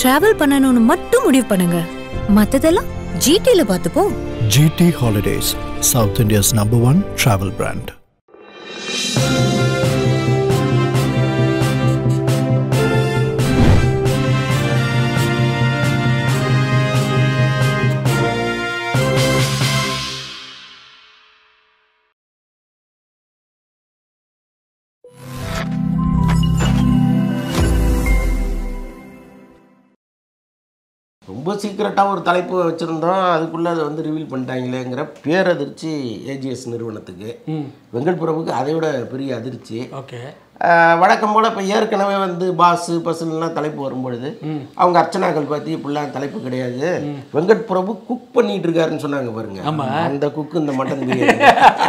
Travel பண்ணணும்னு மட்டும் முடிவு பண்ணுங்க மத்ததெல்லாம் ஜிடில பார்த்துப்போம் GT Holidays, South India's number one travel brand. ரொம்ப சீக்கிரட்டாக ஒரு தலைப்பு வச்சுருந்தோம் அதுக்குள்ளே அதை வந்து ரிவீல் பண்ணிட்டாங்களேங்கிற பேரதிர்ச்சி ஏஜிஎஸ் நிறுவனத்துக்கு வெங்கட் பிரபுக்கு அதை விட பெரிய அதிர்ச்சி ஓகே ஆஹ் வழக்கம் போல் இப்போ ஏற்கனவே வந்து பாஸு பஸ்ஸுலாம் தலைப்பு வரும்பொழுது அவங்க அர்ச்சனாக்கள் பற்றி இப்படிலாம் தலைப்பு கிடையாது வெங்கட் பிரபு குக் பண்ணிட்டு இருக்காருன்னு சொன்னாங்க பாருங்க அந்த குக்கு இந்த மட்டன் பிரியாணி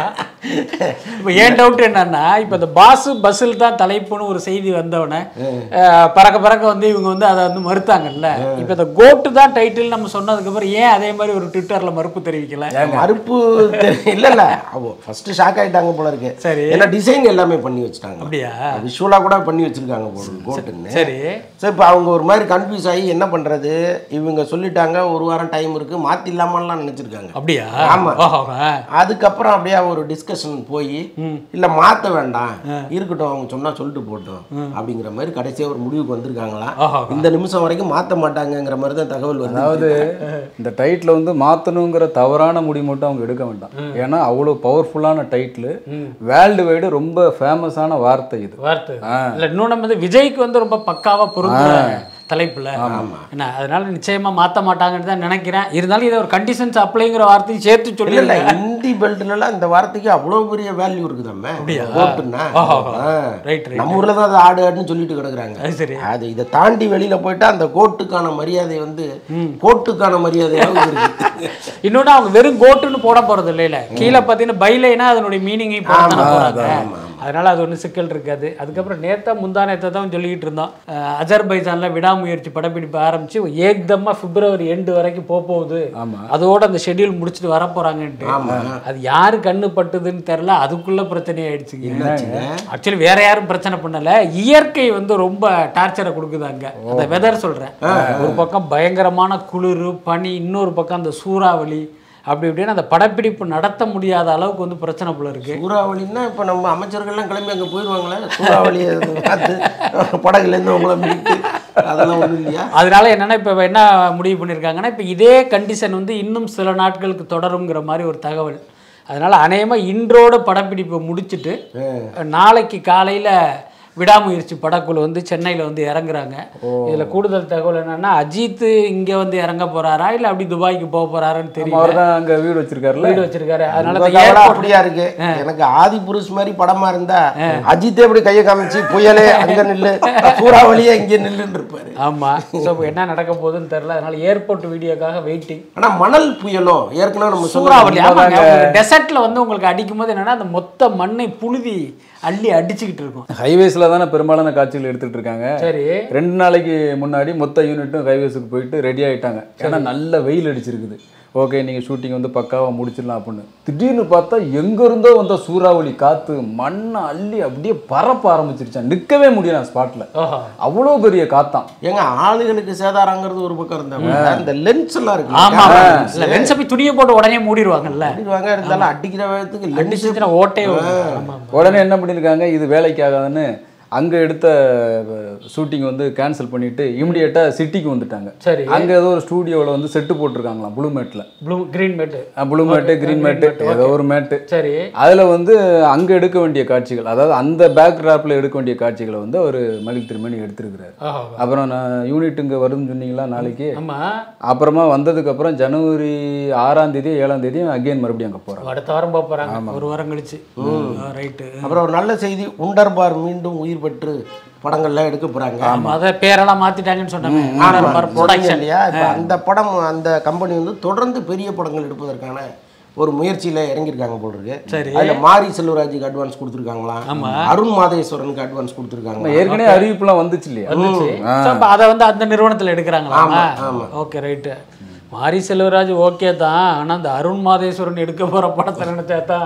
இப்போ ஏன் டவுட் என்னன்னா இப்போ இந்த பாசு பஸ்ஸில் தான் தலைப்புன்னு ஒரு செய்தி வந்தவொடனே அஹ், பறக்க பறக்க வந்து இவங்க வந்து அதை வந்து மறுத்தாங்கல்ல இப்போ இந்த கோட்டு தான் டைட்டில் நம்ம சொன்னதுக்கப்புறம் ஏன் அதே மாதிரி ஒரு ட்விட்டரில் மறுப்பு தெரிவிக்கல மறுப்பு தெரி- இல்ல இல்ல அவ ஃபர்ஸ்ட் ஷாக் ஆயிட்டாங்க போல இருக்கு சரி. ஏன்னா டிசைன் எல்லாமே பண்ணி வச்சுட்டாங்க அப்படியா விஷுவலா கூட பண்ணி வச்சிருக்காங்க போல கோட்டுன்னு சரி சரி இப்போ அவங்க ஒரு மாதிரி கன்ஃபியூஸ் ஆகி என்ன பண்றது இவங்க சொல்லிட்டாங்க ஒரு வாரம் டைம் இருக்கு மாத்திடலாமான்லாம் நினைச்சிருக்காங்க அப்படியா ஆமா. ஓஹோ ஆ. அதுக்கப்புறம் அப்படியே ஒரு டிஸ்கஷன் போய் இல்ல மாத்த வேண்டாம் இருக்கட்டும் அவங்க சொன்னா சொல்லிட்டு போட்டோம் அப்படிங்கிற மாதிரி கடைசியா ஒரு முடிவுக்கு வந்திருக்காங்களாம் ஆஹா. இந்த நிமிஷம் வரைக்கும் மாத்த மாட்டாங்கங்கிற மாதிரி தான் தகவல் வந்து அதாவது இந்த டைட்டில் வந்து மாற்றணுங்கிற தவறான முடிவு மட்டும் அவங்க எடுக்க வேண்டாம் ஏன்னா அவ்வளோ பவர்ஃபுல்லான டைட்டில் வேர்ல்டு வைடு ரொம்ப ஃபேமஸான வார்த்தை இது வார்த்தை இல்ல இன்னும் நம்ம வந்து விஜய்க்கு வந்து ரொம்ப பக்காவா பொருந்துற தலைப்புல என்ன அதனால நிச்சயமா மாத்த மாட்டாங்கன்னு தான் நினைக்கிறேன் இருந்தாலும் இதை ஒரு கண்டிஷன்ஸ் அப்ளைங்கிற வார்த்தையும் சேர்த்து இல்ல இல்ல சொல்லி ஹிந்தி பெல்ட்லாம் இந்த வார்த்தைக்கு அவ்வளவு பெரிய வேல்யூ இருக்குதாமே அப்படியா? கோட்டுன்னா ஆஹா. ஆ. Right, right. நம்ம ஊர்ல தான் அது ஆடு ஆடுன்னு சொல்லிட்டு கிடக்குறாங்க அது சரி அது இதை தாண்டி வெளியில போயிட்டா அந்த கோட்டுக்கான மரியாதை வந்து கோட்டுக்கான மரியாதையாவது இருக்கு இன்னொன்று அவங்க வெறும் கோட்டுன்னு போட போறது இல்லைல கீழே பார்த்தீங்கன்னா பைலைனா அதனுடைய மீனிங்கை போட போறாங்க அதனால அது ஒன்றும் சிக்கல் இருக்காது அதுக்கப்புறம் நேத்தா முந்தா நேத்தா தான் சொல்லிக்கிட்டு இருந்தோம் அஹ் அஜர்பைஜான்ல விடாமுயற்சி படப்பிடிப்பு ஆரம்பிச்சு ஏக்தமா பிப்ரவரி எண்டு வரைக்கும் போக போகுது ஆமா. அதோட அந்த ஷெட்யூல் முடிச்சுட்டு வர போறாங்கன்ட்டு அது யாரு கண்ணு பட்டுதுன்னு தெரியல அதுக்குள்ள பிரச்சனை ஆயிடுச்சுங்க ஆக்சுவலி வேற யாரும் பிரச்சனை பண்ணல இயற்கை வந்து ரொம்ப டார்ச்சரை கொடுக்குதாங்க அந்த வெதர் சொல்றேன் ஒரு பக்கம் பயங்கரமான குளிர் பனி இன்னொரு பக்கம் அந்த சூறாவளி அப்படி இப்படின்னு அந்த படப்பிடிப்பு நடத்த முடியாத அளவுக்கு வந்து பிரச்சனை போல இருக்கு சூறாவளின்னா இப்ப நம்ம அமைச்சர்கள்லாம் கிளம்பி அங்க போயிடுவாங்களே சூறாவளியை பார்த்து படகுல இருந்து உங்களை மீட்டு அதெல்லாம் ஒண்ணும் இல்லையா அதனால என்னன்னா இப்போ என்ன முடிவு பண்ணியிருக்காங்கன்னா இப்போ இதே கண்டிஷன் வந்து இன்னும் சில நாட்களுக்கு தொடருங்கிற மாதிரி ஒரு தகவல் அதனால அநேகமாக இன்றோட படப்பிடிப்பை முடிச்சிட்டு நாளைக்கு காலையில் விடாமுயற்சி படக்குழு வந்து சென்னையில் வந்து இறங்குறாங்க இதில் கூடுதல் தகவல் என்னன்னா அஜித் இங்கே வந்து இறங்க போறாரா இல்லை அப்படி துபாய்க்கு போக போறாரான்னு தெரியல அவர் தான் அங்கே வீடு வச்சிருக்காருல்ல வீடு வச்சிருக்காரு அதனால உங்க அந்த கவலை airport- அப்படியா இருக்கு எனக்கு ஆதி புருஷ் மாதிரி படமா இருந்தா அஜித்தே இப்படி கையை காமிச்சு புயலே அங்க நில்லு சூறாவளியே இங்க நில்லுன்னு இருப்பாரு ஆமா ஸோ என்ன நடக்க போகுதுன்னு தெரியல அதனால ஏர்போர்ட் வீடியோக்காக வெயிட்டிங் ஆனா மணல் புயலோ ஏற்கனவே நம்ம சூறாவளி சொன்னோம் ஆமாங்க டெசர்ட்ல வந்து உங்களுக்கு அடிக்கும் போது என்னன்னா அந்த மொத்த மண்ணை புழுதி அள்ளி அடிச்சுக்கிட்டு இருக்கும் ஹைவேஸில் தானே பெரும்பாலான காட்சிகள் எடுத்துட்டு இருக்காங்க சரி ரெண்டு நாளைக்கு முன்னாடி மொத்த யூனிட்டும் ஹைவேஸுக்கு போயிட்டு ரெடி ஆயிட்டாங்க ஏன்னா நல்ல வெயில் அடிச்சிருக்குது ஓகே நீங்கள் ஷூட்டிங் வந்து பக்காவாக முடிச்சிடலாம் அப்படின்னு திடீர்னு பார்த்தா எங்க இருந்தோ வந்த சூறாவளி காத்து மண்ணை அள்ளி அப்படியே பரப்ப ஆரம்பிச்சிருச்சான் நிற்கவே முடியல ஸ்பாட்டில் ஓஹோ அவ்வளோ பெரிய காத்தான் ஏங்க ஆளுகளுக்கு சேதாரங்கிறது ஒரு பக்கம் இருந்தாங்க இந்த லென்ஸ் எல்லாம் இருக்கு ஆமா இல்ல லென்ஸ் போய் துணியை போட்டு உடனே மூடிடுவாங்கல்ல அடிடுவாங்க இருந்தாலும் அடிக்கிற வேகத்துக்கு லென்ஸ் அடிச்சுச்சுன்னா ஓட்டே வரும். ஆமா ஆமா. உடனே என்ன பண்ணியிருக்காங்க இது வேலைக்கு ஆகாதுன்னு அங்கே எடுத்த ஷூட்டிங் வந்து கேன்சல் பண்ணிட்டு இமிடியேட்டாக சிட்டிக்கு வந்துட்டாங்க சரி அங்கே ஏதோ ஒரு ஸ்டூடியோவில் வந்து செட்டு போட்டிருக்காங்களாம் ப்ளூ மேட்டில் blue green mat blue mat green mat ஏதோ ஒரு மேட்டு சரி அதில் வந்து அங்கே எடுக்க வேண்டிய காட்சிகள் அதாவது அந்த பேக் ட்ராப்பில் எடுக்க வேண்டிய காட்சிகளை வந்து அவர் மகிழ் திருமணி எடுத்திருக்கிறாரு ஓஹோ அப்புறம் நான் யூனிட் இங்கே வருதுன்னு சொன்னீங்களா நாளைக்கு ஆமா அப்புறமா வந்ததுக்கப்புறம் ஜனவரி ஆறாம் தேதி ஏழாம் தேதியும் அகைன் மறுபடியும் அங்கே போகிறாங்க அடுத்த வாரம் போக போறாங்க ஒரு வாரம் கழிச்சு ரைட்டு அப்புறம் ஒரு நல்ல செய்தி உண்டர்பார் மீண்டும் உயிர் பெற்று படங்கள்லாம் எடுக்க போறாங்க ஆமா அதை பேரெல்லாம் மாத்திட்டாங்கன்னு சொன்னாங்க சொன்னீங்க ப்ரொடக்ஷன் இல்லையா இப்ப அந்த படம் அந்த கம்பெனி வந்து தொடர்ந்து பெரிய படங்கள் எடுப்பதற்கான ஒரு முயற்சியில இறங்கியிருக்காங்க போல இருக்கு சரி. அதுல மாரி செல்வராஜுக்கு அட்வான்ஸ் கொடுத்துருக்காங்களாம் அருண் மாதேஸ்வரனுக்கு அட்வான்ஸ் கொடுத்துருக்காங்க ஏற்கனவே அறிவிப்புலாம் வந்துச்சு இல்லையா ஸோ அப்போ அதை வந்து அந்த நிறுவனத்தில் எடுக்கிறாங்களா ஓகே ரைட்டு மாரி செல்வராஜ் ஓகே தான் ஆனால் அந்த அருண் மாதேஸ்வரன் எடுக்க போகிற படத்தை நினைச்சா தான்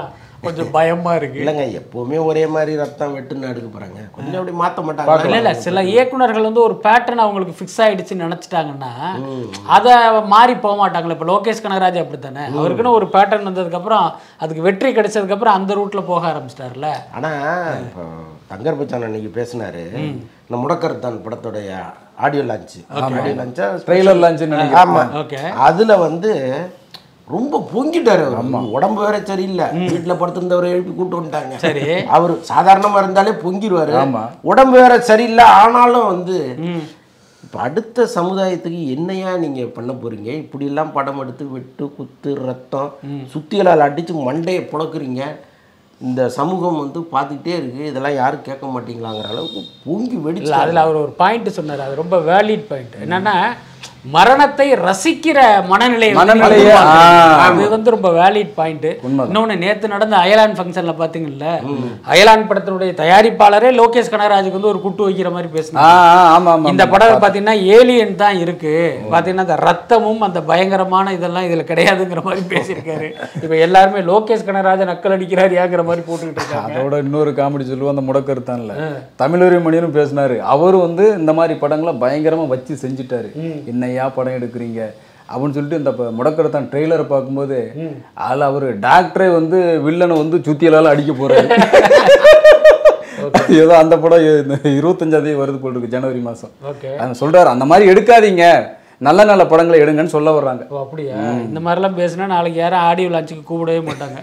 கொஞ்சம் பயமா இருக்கு இல்லைங்க எப்பவுமே ஒரே மாதிரி ரத்தம் வெட்டுன்னு எடுக்க போறாங்க கொஞ்சம் அப்படி மாத்த மாட்டாங்க இல்ல இல்ல சில இயக்குனர்கள் வந்து ஒரு பேட்டர்ன் அவங்களுக்கு ஃபிக்ஸ் ஆயிடுச்சுன்னு நினைச்சிட்டாங்கன்னா அதை மாறி போக மாட்டாங்களே இப்போ லோகேஷ் கனகராஜ் அப்படித்தானே அவருக்குன்னு ஒரு பேட்டர்ன் வந்ததுக்கப்புறம் அதுக்கு வெற்றி கிடைச்சதுக்கப்புறம் அந்த ரூட்ல போக ஆரம்பிச்சிட்டார்ல ஆனா இப்போ தங்கர் பச்சான் அன்னைக்கு பேசினாரு இந்த முடக்கருத்தான் படத்துடைய ஆடியோ லான்ச் ஆடியோ லான்ச்சா ட்ரெய்லர் லான்ச்சுன்னு நினைக்கிறேன் ஆமா ஓகே அதுல வந்து ரொம்ப பொங்கிட்டாரு அவர் உடம்பு வேற சரியில்லை வீட்டுல படுத்திருந்தவரை எழுப்பி கூட்டு வந்துட்டாங்க சரி அவர் சாதாரணமா இருந்தாலே பொங்கிடுவாரு ஆமா. உடம்பு வேற சரியில்லை ஆனாலும் வந்து இப்ப அடுத்த சமுதாயத்துக்கு என்னையா நீங்க பண்ண போறீங்க இப்படி எல்லாம் படம் எடுத்து வெட்டு குத்து ரத்தம் சுத்தியலால் அடிச்சு மண்டையை புழக்குறீங்க இந்த சமூகம் வந்து பார்த்துக்கிட்டே இருக்கு இதெல்லாம் யாரும் கேட்க மாட்டீங்களாங்கிற அளவுக்கு பொங்கி இல்ல வெடிச்சு அதுல அவர் ஒரு பாயிண்ட் சொன்னார் அது ரொம்ப வேலிட் பாயிண்ட் என்னன்னா மரணத்தை ரசிக்கிற மனநிலை வந்து மனநிலையை, உருவாக்குது. ஆ. அது வந்து ரொம்ப வேலிட் பாயிண்ட் இன்னொன்னு நேத்து நடந்த அயலான் ஃபங்க்ஷன்ல பாத்தீங்கல்ல அயலான் படத்தினுடைய தயாரிப்பாளரே லோகேஷ் கனகராஜுக்கு வந்து ஒரு குட்டு வைக்கிற மாதிரி ஆ பேசினாங்க ஆ, ஆமா ஆமா இந்த படம் பாத்தீங்கன்னா ஏலியன் தான் இருக்கு பாத்தீங்கன்னா அந்த ரத்தமும் அந்த பயங்கரமான இதெல்லாம் இதுல கிடையாதுங்கிற மாதிரி பேசியிருக்காரு இப்ப எல்லாருமே லோகேஷ் கனகராஜன் நக்கல் அடிக்கிறார் ஏங்கிற மாதிரி போட்டுக்கிட்டு இருக்காங்க அதோட இன்னொரு காமெடி சொல்லுவோம் அந்த முடக்கருத்தான்ல தமிழறி மணியனும் பேசினாரு அவரு வந்து இந்த மாதிரி படங்களை பயங்கரமா வச்சு செஞ்சுட்டாரு என்னையா படம் எடுக்கிறீங்க அப்படின்னு சொல்லிட்டு இந்த ப- முடக்கருத்தான் ட்ரெய்லரை பார்க்கும்போது அதில் அவர் டாக்டரே வந்து வில்லனை வந்து சுத்தியலால அடிக்க போறாரு ஏதோ அந்த படம் இந்த இருபத்தஞ்சாம் தேதி வருது போல் இருக்கு ஜனவரி மாசம் ஓகே அவன் சொல்றாரு அந்த மாதிரி எடுக்காதீங்க நல்ல நல்ல படங்களை எடுங்கன்னு சொல்ல வர்றாங்க ஓ அப்படியா இந்த மாதிரிலாம் பேசினா நாளைக்கு யாரும் ஆடியோ லான்ச்சுக்கு கூப்பிடவே மாட்டாங்க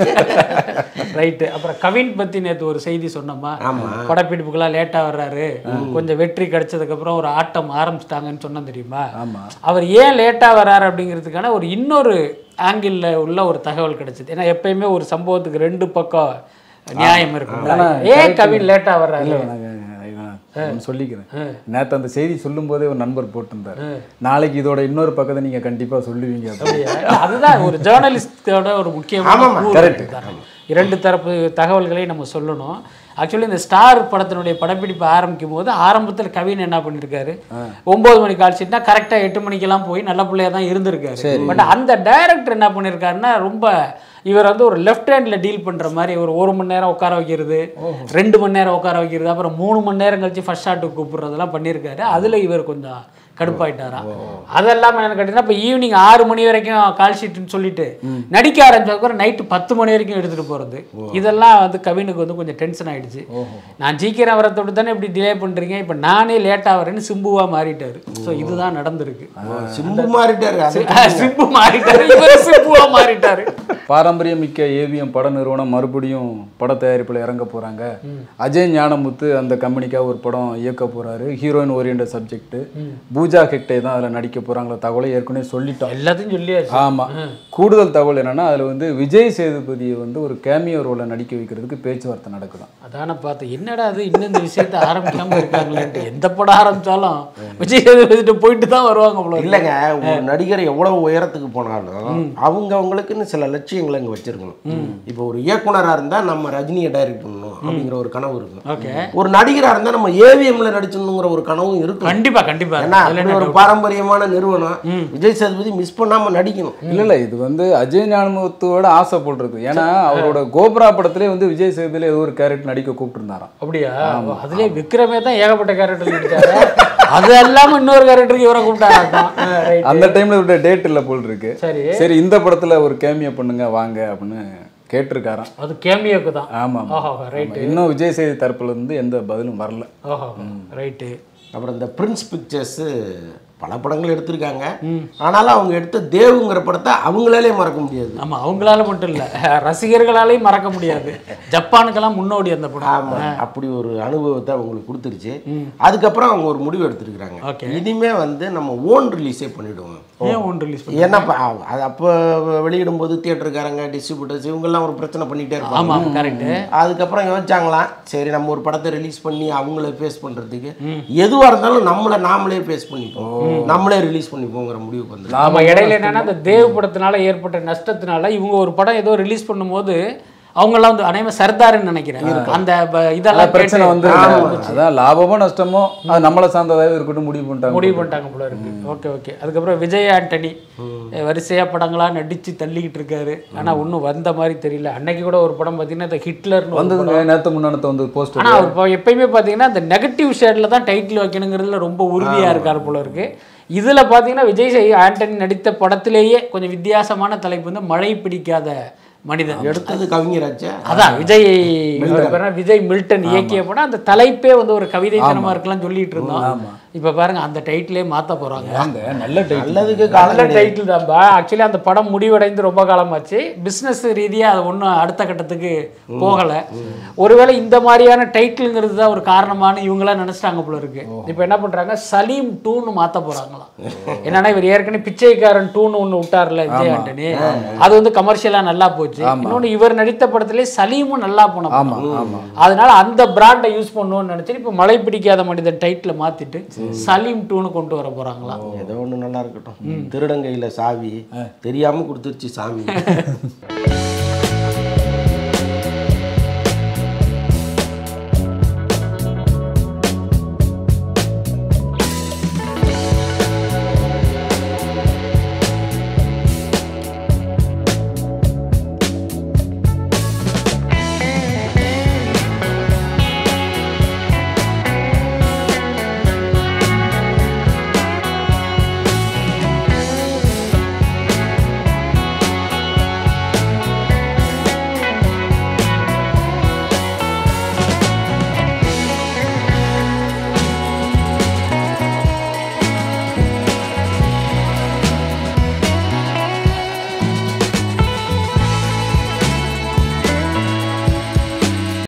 ரைட்டு அப்புறம் கவின் பத்தி நேத்து ஒரு செய்தி சொன்னோமா படப்பிடிப்புக்கெல்லாம் லேட்டா வர்றாரு கொஞ்சம் வெற்றி கிடைச்சதுக்கப்புறம் ஒரு ஆட்டம் ஆரம்பிச்சிட்டாங்கன்னு சொன்னா தெரியுமா ஆமா அவர் ஏன் லேட்டா வர்றாரு அப்படிங்கிறதுக்கான ஒரு இன்னொரு ஆங்கிள் உள்ள ஒரு தகவல் கிடைச்சது ஏன்னா எப்பயுமே ஒரு சம்பவத்துக்கு ரெண்டு பக்கம் நியாயம் இருக்கும் ஏன் கவின் லேட்டா வர்றாரு இல்ல, நான் நான் ஒண்ணு சொல்லிக்கிறேன் நேத்து அந்த செய்தி சொல்லும் போதே ஒரு நண்பர் போட்டிருந்தாரு நாளைக்கு இதோட இன்னொரு பக்கத்தை நீங்க கண்டிப்பா சொல்லுவீங்க அப்படின்னு. அப்படியா? அதுதான் ஒரு ஜேர்னலிஸ்டோட ஒரு முக்கியமான கூறு இதுதான். இரண்டு தரப்பு தகவல்களை நம்ம சொல்லணும் ஆக்சுவலி இந்த ஸ்டார் படத்தினுடைய படப்பிடிப்பு ஆரம்பிக்கும் போது ஆரம்பத்தில் கவின் என்ன பண்ணியிருக்காரு ஒன்பது மணி கால் ஷீட்னா கரெக்டாக எட்டு மணிக்கெல்லாம் போய் நல்ல பிள்ளையா தான் இருந்திருக்காரு பட் அந்த டைரக்டர் என்ன பண்ணியிருக்காருன்னா ரொம்ப இவர் வந்து ஒரு லெஃப்ட் ஹேண்டில் டீல் பண்ணுற மாதிரி ஒரு ஒரு மணி நேரம் உட்கார வைக்கிறது ரெண்டு மணி நேரம் உட்கார வைக்கிறது அப்புறம் மூணு மணி நேரம் கழிச்சு ஃபர்ஸ்ட் ஷாட்டுக்கு கூப்பிடுறதெல்லாம் பண்ணியிருக்காரு அதில் இவர் கொஞ்சம் கடுப்பாயிட்டாராம் அதெல்லாம் என்ன கேட்டீங்கன்னா இப்போ ஈவினிங் ஆறு மணி வரைக்கும் கால் ஷீட்னு சொல்லிட்டு நடிக்க ஆரம்பிச்சதுக்கப்புறம் நைட்டு பத்து மணி வரைக்கும் எடுத்துட்டு போறது இதெல்லாம் வந்து கவினுக்கு வந்து கொஞ்சம் டென்ஷன் ஆயிடுச்சு நான் சீக்கிரம் வரத்தோடு தானே இப்படி டிலே பண்றீங்க இப்போ நானே லேட் ஆகிறேன்னு சிம்புவா மாறிட்டாரு ஸோ இதுதான் நடந்திருக்கு சிம்பு மாறிட்டாரு அது சிம்பு மாறிட்டாரு இவர் சிம்புவா மாறிட்டாரு பாரம்பரியமிக்க ஏவிஎம் பட நிறுவனம் மறுபடியும் பட தயாரிப்பில் இறங்க போறாங்க அஜய் ஞானமுத்து அந்த கம்பெனிக்காக ஒரு படம் இயக்க போறாரு heroine orient subject Pooja Hegde தான் அதில் நடிக்க போறாங்கள தகவலை ஏற்கனவே சொல்லிட்டோம் எல்லாத்தையும் சொல்லியாச்சு ஆமா கூடுதல் தகவல் என்னன்னா அதுல வந்து விஜய் சேதுபதியை வந்து ஒரு கேமியோ ரோல நடிக்க வைக்கிறதுக்கு பேச்சுவார்த்தை நடக்குதாம் அதான பார்த்தேன் என்னடா அது இன்னும் இந்த விஷயத்த ஆரம்பிக்காம இருக்காங்களேன்ட்டு எந்த படம் ஆரம்பிச்சாலும் விஜய் சேதுபதிட்டு போயிட்டு தான் வருவாங்க போல இருக்கு. இல்லைங்க ஒரு நடிகர் எவ்வளவு உயரத்துக்கு போனாலும் அவங்க அவங்களுக்குன்னு சில லட்சியங்களை இங்க வச்சிருக்கணும் இப்போ ஒரு இயக்குனரா இருந்தா நம்ம ரஜினியை டைரக்ட் பண்ணணும் அப்படிங்கிற ஒரு கனவு இருக்கும் ஓகே ஒரு நடிகரா இருந்தா நம்ம ஏவிஎம்ல நடிச்சணுங்கிற ஒரு கனவும் இருக்கும் கண்டிப்பா கண்டிப்பா ஏன்னா அப்படி ஒரு பாரம்பரியமான நிறுவனம் விஜய் சேதுபதி மிஸ் பண்ணாம நடிக்கணும் இல்ல இல்ல இது வந்து அஜய் ஞானமுத்துவோட ஆசை போல் இருக்கு ஏன்னா அவரோட கோபுரா படத்திலே வந்து விஜய் சேதுபதியில ஏதோ ஒரு கேரக்டர் நடிக்க கூப்பிட்டுருந்தாராம் அப்படியா அதுலயே விக்ரமே தான் ஏகப்பட்ட கேரக்டர் நடிச்சாரு அது இல்லாம இன்னொரு கேரக்டருக்கு இவரை கூப்பிட்டாங்க அந்த டைம்ல இவருடைய டேட் இல்ல போல் இருக்கு சரி சரி இந்த படத்துல ஒரு கேமியோ பண்ணுங்க வாங்க அப்படின்னு கேட்டிருக்காராம் அது கேமியோக்கு தான் ஆமா ஆமா. ஓஹோ ரைட் ஆமா. இன்னும் விஜய் சேது தரப்புல இருந்து எந்த பதிலும் வரல ஓஹோ ரைட்டு அப்புறம் இந்த பிரின்ஸ் பிக்சர்ஸ் பல படங்கள் எடுத்திருக்காங்க ஆனாலும் அவங்க எடுத்த தேவுங்கிற படத்தை அவங்களாலே மறக்க முடியாது ஆமா அவங்களால மட்டும் இல்ல ரசிகர்களாலையும் மறக்க முடியாது ஜப்பானுக்கெல்லாம் முன்னோடி அந்த படம் ஆமா அப்படி ஒரு அனுபவத்தை அவங்களுக்கு கொடுத்துருச்சு அதுக்கப்புறம் அவங்க ஒரு முடிவு எடுத்திருக்கிறாங்க Okay. இனிமே வந்து நம்ம ஓன் ரிலீஸே பண்ணிடுவோம் ஏன் ஒன்று ரிலீஸ் பண்ணி ஏன்னா இப்ப அவ- அது அப்போ வெளியிடும் போது தியேட்டருக்காரங்க டிஸ்ட்ரிபியூட்டர்ஸ் இவங்கெல்லாம் ஒரு பிரச்சனை பண்ணிட்டே இருப்பாங்க ஆமா கரெக்ட் அதுக்கப்புறம் யோசிச்சாங்களாம் சரி நம்ம ஒரு படத்தை ரிலீஸ் பண்ணி அவங்கள ஃபேஸ் பண்றதுக்கு எதுவா இருந்தாலும் நம்மளை நாமளே ஃபேஸ் பண்ணிப்போம் நம்மளே ரிலீஸ் பண்ணிப்போங்கிற முடிவுக்கு வந்து ஆமா இடையில என்னன்னா அந்த தேவ் படத்தினால ஏற்பட்ட நஷ்டத்தினால இவங்க ஒரு படம் ஏதோ ரிலீஸ் பண்ணும்போது அவங்கெல்லாம் வந்து அனைவரும் சர்தார்னு நினைக்கிறேன் அந்த ப- இதெல்லாம் அதான் பிரச்சனை கேட்டு- வந்து அதான் லாபமோ நஷ்டமோ அது நம்மளை சார்ந்ததாக இருக்கட்டும் முடிவு பண்ணிட்டாங்க முடிவு பண்ணிட்டாங்க போல இருக்கு ஓகே ஓகே அதுக்கப்புறம் விஜய் ஆண்டனி அஹ் வரிசையா படங்களா நடிச்சு தள்ளிக்கிட்டு இருக்காரு ஆனா ஒன்றும் வந்த மாதிரி தெரியல அன்னைக்கு கூட ஒரு படம் பார்த்தீங்கன்னா இந்த ஹிட்லர்னு ஒரு வந்ததுங்க நேற்று முன்னானத்தை வந்து போஸ்ட் ஆனா அவர் இப்போ எப்பயுமே பார்த்தீங்கன்னா இந்த நெகட்டிவ் ஷேடில் தான் டைட்டில் வைக்கணுங்கிறதுல ரொம்ப உறுதியா இருக்காரு போல இருக்கு இதுல பார்த்தீங்கன்னா விஜய் செய் ஆண்டனி நடித்த படத்திலேயே கொஞ்சம் வித்தியாசமான தலைப்பு வந்து மழை பிடிக்காத மனிதன் எடுத்தது கவிஞராச்சா அதான் விஜய் அவர் பேர் என்ன? விஜய் மில்டன் இயக்கிய படம் அந்த தலைப்பே வந்து ஒரு கவிதை தனமா இருக்கலாம் சொல்லிட்டு இருந்தோம் இப்ப பாருங்க அந்த டைட்டிலே மாத்த போறாங்க வாங்க நல்ல டைட்டில் நல்லதுக்கு நல்ல காலம் டைட்டில் தான்பா ஆக்சுவலி அந்த படம் முடிவடைந்து ரொம்ப காலமாச்சு பிஸ்னஸ் ரீதியாக அது ஒன்றும் அடுத்த கட்டத்துக்கு போகலை ஒருவேளை இந்த மாதிரியான டைட்டிலுங்கிறது தான் ஒரு காரணமான இவங்களாம் நினச்சிட்டாங்க போல இருக்கு இப்போ என்ன பண்ணுறாங்க சலீம் டூன்னு மாற்ற போகிறாங்களாம் என்னன்னா இவர் ஏற்கனவே பிச்சைக்காரன் டூன்னு ஒன்று விட்டார்ல விஜய் ஆண்டனி அது வந்து கமர்ஷியலாக நல்லா போச்சு இன்னொன்று இவர் நடித்த படத்திலே சலீமும் நல்லா போன படம். ஆமா ஆமா அதனால அந்த பிராண்டை யூஸ் பண்ணுவோம்னு நினச்சி இப்போ மழை பிடிக்காத மனிதன் டைட்டில் மாற்றிட்டு சலீம் டூன்னு கொண்டு வர போகிறாங்களாம் ஏதோ ஒண்ணு நல்லா இருக்கட்டும் திருடங்கையில சாவி தெரியாம கொடுத்துருச்சு சாமி